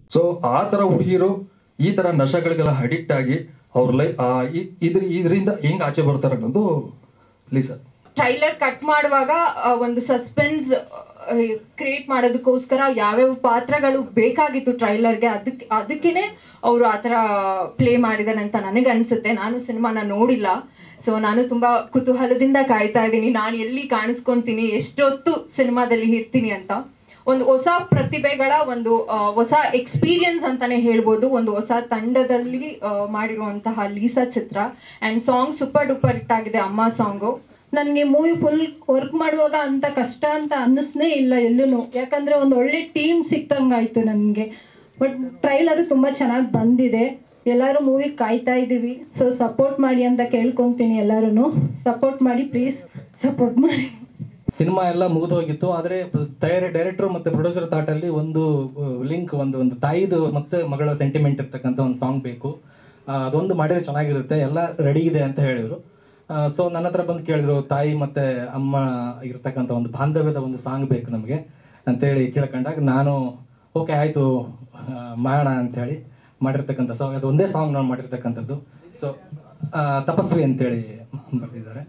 So ಆ ಥರ ಹುಡುಗಿರು ಈ ಥರ ನಶೆಗಳಿಗೆಲ್ಲ ಅಡಿಕ್ಟ್ ಆಗಿ ಅವ್ರ ಲೈ ಇದ್ರ ಇದರಿಂದ ಹೆಂಗ್ ಆಚೆ ಬರ್ತಾರೆ ಅನ್ನೋದು ಪ್ಲೀಸ್ ಸರ್ ಟ್ರೈಲರ್ ಕಟ್ ಮಾಡುವಾಗ ಆ, ಒಂದು ಸಸ್ಪೆನ್ಸ್ ಕ್ರಿಯೇಟ್ ಮಾಡೋದಕ್ಕೋಸ್ಕರ ಯಾವ್ಯಾವ ಪಾತ್ರಗಳು ಬೇಕಾಗಿತ್ತು ಟ್ರೈಲರ್ಗೆ ಅದಕ್ಕೆ ಅದಕ್ಕೇನೆ ಅವರು ಆ ಥರ ಪ್ಲೇ ಮಾಡಿದಾರೆ ಅಂತ ನನಗೆ ಅನ್ಸುತ್ತೆ ನಾನು ಸಿನಿಮಾನ ನೋಡಿಲ್ಲ ಸೊ ನಾನು ತುಂಬಾ ಕುತೂಹಲದಿಂದ ಕಾಯ್ತಾ ಇದ್ದೀನಿ ನಾನು ಎಲ್ಲಿ ಕಾಣಿಸ್ಕೊಂತೀನಿ ಎಷ್ಟೊತ್ತು ಸಿನಿಮಾದಲ್ಲಿ ಇರ್ತೀನಿ ಅಂತ ಒಂದು ಹೊಸ ಪ್ರತಿಭೆಗಳ ಒಂದು ಆ, ಹೊಸ ಎಕ್ಸ್ಪೀರಿಯನ್ಸ್ ಅಂತಾನೆ ಹೇಳ್ಬೋದು ಒಂದು ಹೊಸ ತಂಡದಲ್ಲಿ ಆ, ಮಾಡಿರುವಂತಹ ಲೀಸಾ ಚಿತ್ರ and song super duper hit ಆಗಿದೆ ಅಮ್ಮ ಸಾಂಗು ನನಗೆ ಮೂವಿ ಫುಲ್ ವರ್ಕ್ ಮಾಡುವಾಗ ಅಂತ ಕಷ್ಟ ಅಂತ ಅನ್ನಿಸ್ನೇ ಇಲ್ಲ ಎಲ್ಲೂ ಯಾಕಂದ್ರೆ ಒಂದು ಒಳ್ಳೆ ಟೀಮ್ ಸಿಕ್ತಂಗಾಯ್ತು ನನಗೆ ಬಟ್ ಟ್ರೈಲರು ತುಂಬ ಚೆನ್ನಾಗಿ ಬಂದಿದೆ ಎಲ್ಲರೂ ಮೂವಿ ಕಾಯ್ತಾ ಇದ್ದೀವಿ ಸೊ ಸಪೋರ್ಟ್ ಮಾಡಿ ಅಂತ ಕೇಳ್ಕೊತೀನಿ ಎಲ್ಲರೂ ಸಪೋರ್ಟ್ ಮಾಡಿ ಪ್ಲೀಸ್ ಸಪೋರ್ಟ್ ಮಾಡಿ ಸಿನಿಮಾ ಎಲ್ಲ ಮುಗಿದೋಗಿತ್ತು ಆದರೆ ತಯಾರಿ ಡೈರೆಕ್ಟರ್ ಮತ್ತೆ ಪ್ರೊಡ್ಯೂಸರ್ ಥಾಟಲ್ಲಿ ಒಂದು ಲಿಂಕ್ ಒಂದು ಒಂದು ತಾಯಿದು ಮತ್ತೆ ಮಗಳ ಸೆಂಟಿಮೆಂಟ್ ಇರ್ತಕ್ಕಂಥ ಒಂದು ಸಾಂಗ್ ಬೇಕು ಆ, ಅದೊಂದು ಮಾಡಿದ್ರೆ ಚೆನ್ನಾಗಿರುತ್ತೆ ಎಲ್ಲ ರೆಡಿ ಇದೆ ಅಂತ ಹೇಳಿದ್ರು ಸೊ ನನ್ನ ಹತ್ರ ಬಂದು ಕೇಳಿದ್ರು ತಾಯಿ ಮತ್ತೆ ಅಮ್ಮ ಇರ್ತಕ್ಕಂಥ ಒಂದು ಬಾಂಧವ್ಯದ ಒಂದು ಸಾಂಗ್ ಬೇಕು ನಮಗೆ ಅಂತೇಳಿ ಕೇಳ್ಕೊಂಡಾಗ ನಾನು ಓಕೆ ಆಯಿತು ಮಾಡೋಣ ಅಂಥೇಳಿ ಮಾಡಿರ್ತಕ್ಕಂಥ ಸಾಂಗ್ ಅದು ಒಂದೇ ಸಾಂಗ್ ನಾನು ಮಾಡಿರ್ತಕ್ಕಂಥದ್ದು ಸೊ ತಪಸ್ವಿ ಅಂತೇಳಿ ಬರೆದಿದ್ದಾರೆ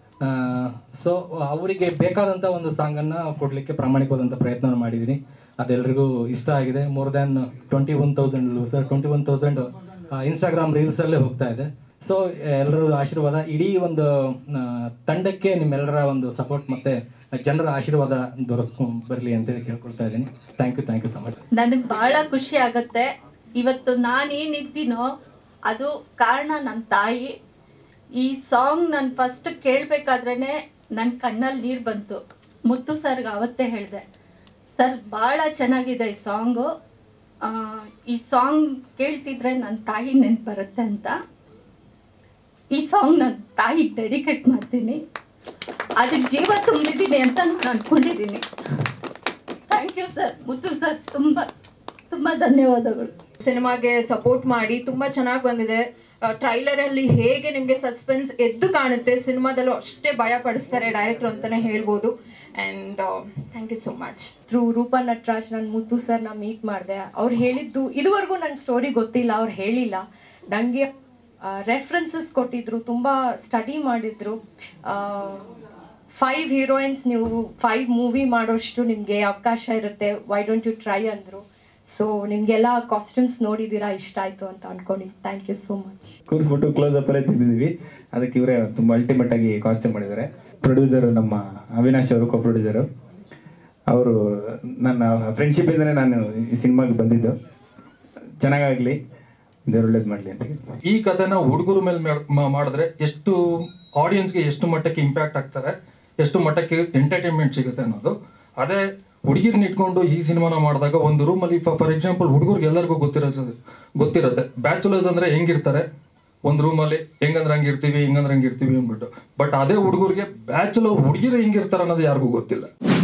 ಸೊ ಅವರಿಗೆ ಬೇಕಾದಂಥ ಒಂದು ಸಾಂಗನ್ನು ಕೊಡಲಿಕ್ಕೆ ಪ್ರಾಮಾಣಿಕವಾದಂಥ ಪ್ರಯತ್ನ ಮಾಡಿದ್ದೀನಿ ಅದೆಲ್ಲರಿಗೂ ಇಷ್ಟ ಆಗಿದೆ more than twenty one thousand sir twenty one thousand Instagram ರೀಲ್ಸಲ್ಲೇ ಹೋಗ್ತಾ ಇದೆ ಸೊ ಎಲ್ಲರ ಆಶೀರ್ವಾದ ಇಡೀ ಒಂದು ಆ, ತಂಡಕ್ಕೆ ನಿಮ್ಮೆಲ್ಲರ ಒಂದು ಸಪೋರ್ಟ್ ಮತ್ತೆ ಜನರ ಆಶೀರ್ವಾದ ದೊರಸ್ಕೊಂಡ್ ಬರಲಿ ಅಂತೇಳಿ ಕೇಳ್ಕೊಳ್ತಾ ಇದ್ದೀನಿ thank you thank you so much ನನಗೆ ಬಹಳ ಖುಷಿ ಆಗತ್ತೆ ಇವತ್ತು ನಾನೇನಿದ್ದೀನೋ ಅದು ಕಾರಣ ನನ್ನ ತಾಯಿ ಈ ಸಾಂಗ್ ನಾನು ಫಸ್ಟ್ ಕೇಳಬೇಕಾದ್ರೇ ನನ್ನ ಕಣ್ಣಲ್ಲಿ ನೀರು ಬಂತು ಮುತ್ತು ಸರ್ಗೆ ಅವತ್ತೇ ಹೇಳಿದೆ ಸರ್ ಭಾಳ ಚೆನ್ನಾಗಿದೆ ಈ ಸಾಂಗು ಈ ಸಾಂಗ್ ಕೇಳ್ತಿದ್ರೆ ನನ್ನ ತಾಯಿ ನೆನ್ಪು ಬರುತ್ತೆ ಅಂತ ಈ ಸಾಂಗ್ ನನ್ನ ತಾಯಿಗೆ ಡೆಡಿಕೇಟ್ ಮಾಡ್ತೀನಿ ಅದಕ್ಕೆ ಜೀವ ತುಂಬಿದ್ದೀನಿ ಅಂತ ನಾನು ಅನ್ಕೊಂಡಿದ್ದೀನಿ thank you sir Muthu sir ತುಂಬ ತುಂಬ ಧನ್ಯವಾದಗಳು ಸಿನಿಮಾಗೆ ಸಪೋರ್ಟ್ ಮಾಡಿ ತುಂಬಾ ಚೆನ್ನಾಗಿ ಬಂದಿದೆ ಟ್ರೈಲರ್ ಅಲ್ಲಿ ಹೇಗೆ ನಿಮ್ಗೆ ಸಸ್ಪೆನ್ಸ್ ಎದ್ದು ಕಾಣುತ್ತೆ ಸಿನಿಮಾದಲ್ಲೂ ಅಷ್ಟೇ ಭಯ ಪಡಿಸ್ತಾರೆ ಡೈರೆಕ್ಟರ್ ಅಂತಾನೆ ಹೇಳ್ಬೋದು and thank you so much through Roopa Nataraj ನಾನು ಮುತ್ತು ಸರ್ನ ಮೀಟ್ ಮಾಡಿದೆ ಅವ್ರು ಹೇಳಿದ್ದು ಇದುವರೆಗೂ ನನ್ನ ಸ್ಟೋರಿ ಗೊತ್ತಿಲ್ಲ ಅವ್ರು ಹೇಳಿಲ್ಲ ನನಗೆ ರೆಫರೆನ್ಸಸ್ ಕೊಟ್ಟಿದ್ರು ತುಂಬ ಸ್ಟಡಿ ಮಾಡಿದ್ರು ಫೈವ್ ಹೀರೋಯಿನ್ಸ್ ನೀವು ಫೈವ್ ಮೂವಿ ಮಾಡೋಷ್ಟು ನಿಮಗೆ ಅವಕಾಶ ಇರುತ್ತೆ ವೈ ಡೋಂಟ್ ಯು ಟ್ರೈ ಅಂದರು ಸೊ ನಿಮಗೆಲ್ಲ ಕಾಸ್ಟ್ಯೂಮ್ಸ್ ನೋಡಿದ್ದೀರಾ ಇಷ್ಟ ಆಯಿತು ಅಂತ ಅನ್ಕೊಂಡು ಥ್ಯಾಂಕ್ ಯು ಸೋ ಮಚ್ ಕೂರಿಸ್ಬಿಟ್ಟು ಕ್ಲೋಸ್ ಅಪ್ ಅಲ್ಲೇ ತೆಗೆದಿದ್ವಿ ಅದಕ್ಕೆ ಇವರೇ ತುಂಬ ಅಲ್ಟಿಮೇಟ್ ಆಗಿ ಕಾಸ್ಟ್ಯೂಮ್ ಮಾಡಿದ್ದಾರೆ ಪ್ರೊಡ್ಯೂಸರ್ ನಮ್ಮ ಅವಿನಾಶ್ ಅವರು ಕೋ ಪ್ರೊಡ್ಯೂಸರು ಅವರು ನನ್ನ ಫ್ರೆಂಡ್ಶಿಪ್ ಇಂದನೇ ನಾನು ಈ ಸಿನಿಮಾಗೆ ಬಂದಿದ್ದು ಚೆನ್ನಾಗಾಗಲಿ ದೇವ್ರು ಒಳ್ಳೇದು ಮಾಡಲಿ ಅಂತ ಹೇಳ್ತೀನಿ. ಈ ಕಥೆನ ಹುಡುಗರ ಮೇಲೆ ಮಾಡ್- ಮಾ- ಮಾಡಿದ್ರೆ ಎಷ್ಟು ಆಡಿಯನ್ಸ್ಗೆ ಎಷ್ಟು ಮಟ್ಟಕ್ಕೆ ಇಂಪ್ಯಾಕ್ಟ್ ಆಗ್ತಾರೆ ಎಷ್ಟು ಮಟ್ಟಕ್ಕೆ ಎಂಟರ್ಟೈನ್ಮೆಂಟ್ ಸಿಗುತ್ತೆ ಅನ್ನೋದು ಅದೇ ಹುಡುಗಿರ್ನ ಇಟ್ಕೊಂಡು ಈ ಸಿನಿಮಾನ ಮಾಡಿದಾಗ ಒಂದು ರೂಮಲ್ಲಿ ಫಾರ್ ಎಕ್ಸಾಂಪಲ್ ಹುಡುಗರಿಗೆ ಎಲ್ಲರಿಗೂ ಗೊತ್ತಿರೋದು ಗೊತ್ತಿರುತ್ತೆ ಬ್ಯಾಚುಲರ್ಸ್ ಅಂದ್ರೆ ಹೆಂಗಿರ್ತಾರೆ ಒಂದು ರೂಮಲ್ಲಿ ಹೆಂಗಂದ್ರೆ ಹಂಗಿರ್ತೀವಿ ಹಿಂಗಂದ್ರೆ ಹಂಗಿರ್ತೀವಿ ಅಂದ್ಬಿಟ್ಟು ಬಟ್ ಅದೇ ಹುಡುಗರಿಗೆ ಬ್ಯಾಚುಲರ್ ಹುಡುಗಿರು ಹೆಂಗಿರ್ತಾರೆ ಅನ್ನೋದು ಯಾರಿಗೂ ಗೊತ್ತಿಲ್ಲ